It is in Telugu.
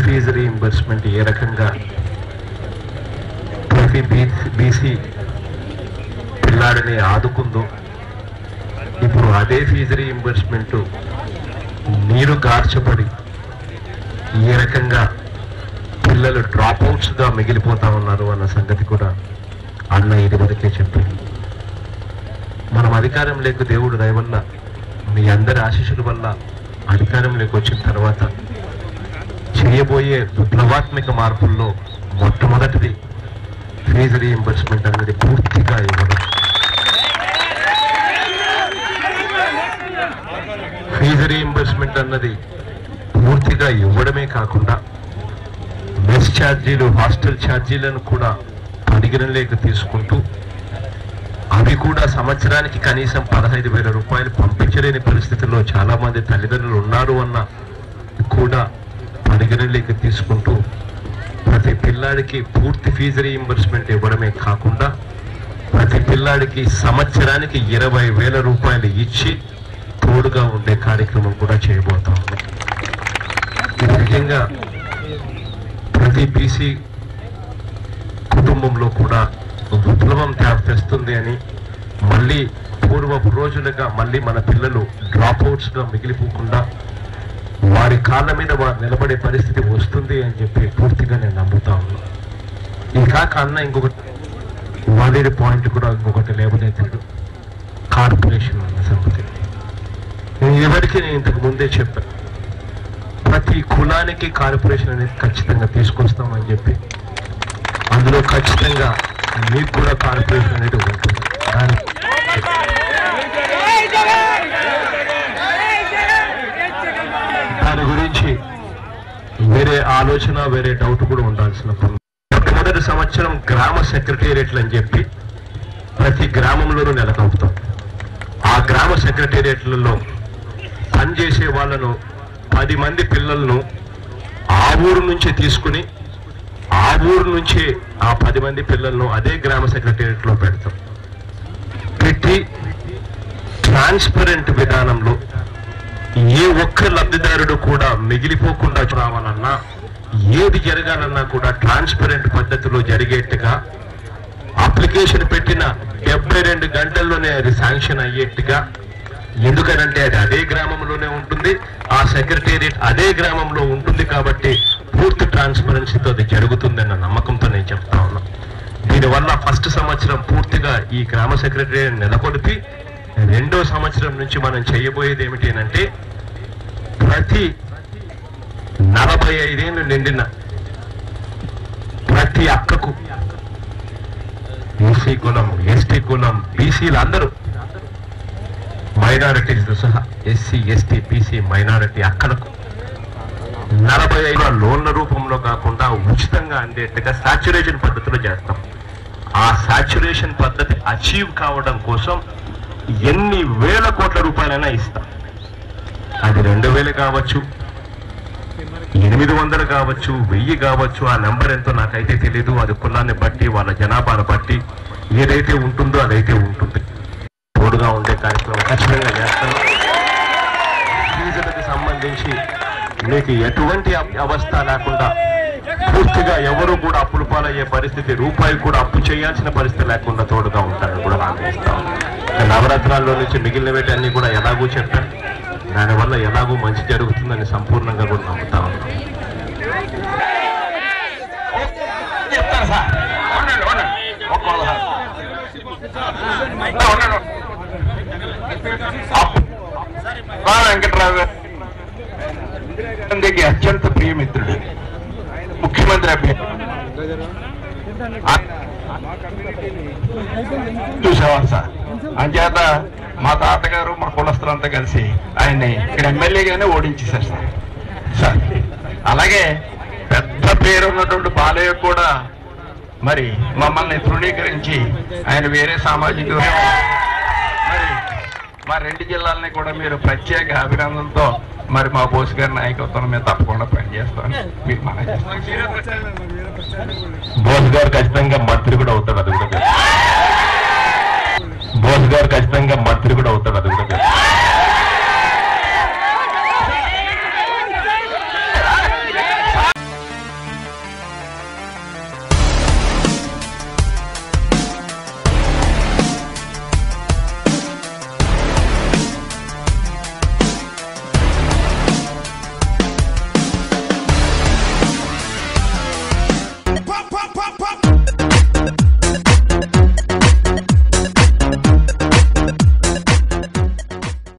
ఫీజు రీయింబర్స్మెంట్ ఏ రకంగా ప్రతి బీసీ పిల్లాడిని ఆదుకుందో ఇప్పుడు అదే ఫీజు రీయింబర్స్మెంట్ నీరు గార్చబడి ఏ రకంగా పిల్లలు డ్రాప్ అవుట్స్ గా మిగిలిపోతా ఉన్నారు అన్న సంగతి కూడా అన్న ఇది వరకే చెప్పింది మనం అధికారం లేక దేవుడు దయ వల్ల మీ అందరి ఆశీస్సుల వల్ల అధికారం లేక వచ్చిన తర్వాత చేయబోయే విప్లవాత్మక మార్పుల్లో మొట్టమొదటిది ఫీజు రీఎంబర్స్మెంట్ అనేది పూర్తిగా ఇవ్వడం ఫీజు రీఎంబర్స్మెంట్ అన్నది పూర్తిగా ఇవ్వడమే కాకుండా మెస్ ఛార్జీలు హాస్టల్ ఛార్జీలను కూడా పరిగణలోకి తీసుకుంటూ అవి కూడా సంవత్సరానికి కనీసం పదహైదు వేల రూపాయలు పంపించలేని పరిస్థితుల్లో చాలా మంది తల్లిదండ్రులు ఉన్నారు అన్న కూడా పరిగణలోకి తీసుకుంటూ ప్రతి పిల్లాడికి పూర్తి ఫీజు రీయింబర్స్మెంట్ ఇవ్వడమే కాకుండా ప్రతి పిల్లాడికి సంవత్సరానికి ఇరవై వేల రూపాయలు ఇచ్చి తోడుగా ఉండే కార్యక్రమం కూడా చేయబోతా ఉన్నాం ఇది నిజంగా ప్రతి బీసీ కుటుంబంలో కూడా విప్లవం తే- తెస్తుంది అని మళ్ళీ పూర్వపు రోజులుగా మళ్ళీ మన పిల్లలు డ్రాప్ అవుట్స్ గా మిగిలిపోకుండా వారి కాళ్ళ మీద వారు నిలబడే పరిస్థితి వస్తుంది అని చెప్పి పూర్తిగా నేను నమ్ముతా ఉన్నా ఈ కాక అన్న ఇంకొకటి వాడేది పాయింట్ కూడా ఇంకొకటి లేవనెత్తాడు కార్పొరేషన్ అన్న సంగతి నేను ఎవరికి నేను ఇంతకు ముందే చెప్పాను ప్రతి కులానికి కార్పొరేషన్ అనేది ఖచ్చితంగా తీసుకొస్తామని చెప్పి అందులో ఖచ్చితంగా మీకు కూడా కార్పొరేషన్ అనేది ఉంటుంది దాని దాని గురించి వేరే ఆలోచన వేరే డౌట్ కూడా ఉండాల్సిన పని మొట్టమొదటి సంవత్సరం గ్రామ సెక్రటేరియట్లు అని చెప్పి ప్రతి గ్రామంలోనూ నెలకొల్పుతాం ఆ గ్రామ సెక్రటేరియట్లలో పనిచేసే వాళ్ళను పది మంది పిల్లలను ఆ ఊరు నుంచి తీసుకుని ఆ ఊరు నుంచి ఆ పది మంది పిల్లలను అదే గ్రామ సెక్రటేరియట్ లో పెడతాం పెట్టి ట్రాన్స్పరెంట్ విధానంలో ఏ ఒక్క లబ్ధిదారుడు కూడా మిగిలిపోకుండా రావాలన్నా ఏది జరగాలన్నా కూడా ట్రాన్స్పరెంట్ పద్ధతిలో జరిగేట్టుగా అప్లికేషన్ పెట్టిన డెబ్బై రెండు గంటల్లోనే అది శాంక్షన్ అయ్యేట్టుగా ఎందుకనంటే అది అదే గ్రామంలోనే ఉంటుంది ఆ సెక్రటేరియట్ అదే గ్రామంలో ఉంటుంది కాబట్టి పూర్తి ట్రాన్స్పరెన్సీతో అది జరుగుతుందన్న నమ్మకంతో నేను చెప్తా ఉన్నా దీనివల్ల ఫస్ట్ సంవత్సరం పూర్తిగా ఈ గ్రామ సెక్రటేరియట్ నెలకొల్పి రెండో సంవత్సరం నుంచి మనం చేయబోయేది ఏమిటి అంటే ప్రతి నలభై ఐదేళ్ళు నిండిన ప్రతి అక్కకు బీసీ కులం ఎస్టీ కులం బీసీలు అందరూ మైనారిటీస్ సహా ఎస్సీ ఎస్టీ బీసీ మైనారిటీ అక్కలకు నలభై ఐదు లోన్ల రూపంలో కాకుండా ఉచితంగా అందేట్టుగా సాచురేషన్ పద్ధతిలో చేస్తాం ఆ సాచురేషన్ పద్ధతి అచీవ్ కావడం కోసం ఎన్ని వేల కోట్ల రూపాయలైనా ఇస్తాం అది రెండు వేలు కావచ్చు ఎనిమిది వందలు కావచ్చు వెయ్యి కావచ్చు ఆ నెంబర్ ఎంతో నాకైతే తెలియదు అది కులాన్ని బట్టి వాళ్ళ జనాభాను బట్టి ఏదైతే ఉంటుందో అదైతే ఉంటుంది తోడుగా ఉండే కార్యక్రమం ఖచ్చితంగా చేస్తాను ఫీజులకు సంబంధించి మీకు ఎటువంటి అవ- అవస్థ లేకుండా పూర్తిగా ఎవరు కూడా అప్పులు పాలయ్యే పరిస్థితి రూపాయి కూడా అప్పు చేయాల్సిన పరిస్థితి లేకుండా తోడుగా ఉంటారని కూడా హామీ ఇస్తాం నవరత్నాల్లో నుంచి మిగిలిన వీటన్ని కూడా ఎలాగూ చెప్పాను దానివల్ల ఎలాగూ మంచి జరుగుతుందని సంపూర్ణంగా కూడా నమ్ముతా ఉన్నాం చెప్తాను సార్ ఉండండి ఉండండి ఒక్క పదహారు. ఉండండి అప్- మా వెంకట్రావు గారు గాంధీకి అత్యంత ప్రియమిత్రుడు ముఖ్యమంత్రి అభ్యర్థి ఆ- చూసావా సార్ అంచేత మా తాతగారు మా కులస్తులంతా కలిసి ఆయన్ని ఇక్కడ ఎమ్మెల్యేగానే ఓడించేశారు సార్ సార్ అలాగే పెద్ద పేరు ఉన్నటువంటి బాలయ్య కూడా మరి మమ్మల్ని తృణీకరించి ఆయన వేరే సామాజిక వర్గం. మరి మా రెండు జిల్లాలని కూడా మీరు ప్రత్యేక అభినందనతో మరి మా బోస్ గారి నాయకత్వం మీద తప్పకుండా పనిచేస్తామని మీకు మనం బోస్ గారు ఖచ్చితంగా మంత్రి కూడా అవుతాడు అది కూడా తెలుసు. బోస్ గారు ఖచ్చితంగా మంత్రి కూడా అవుతాడు అది కూడా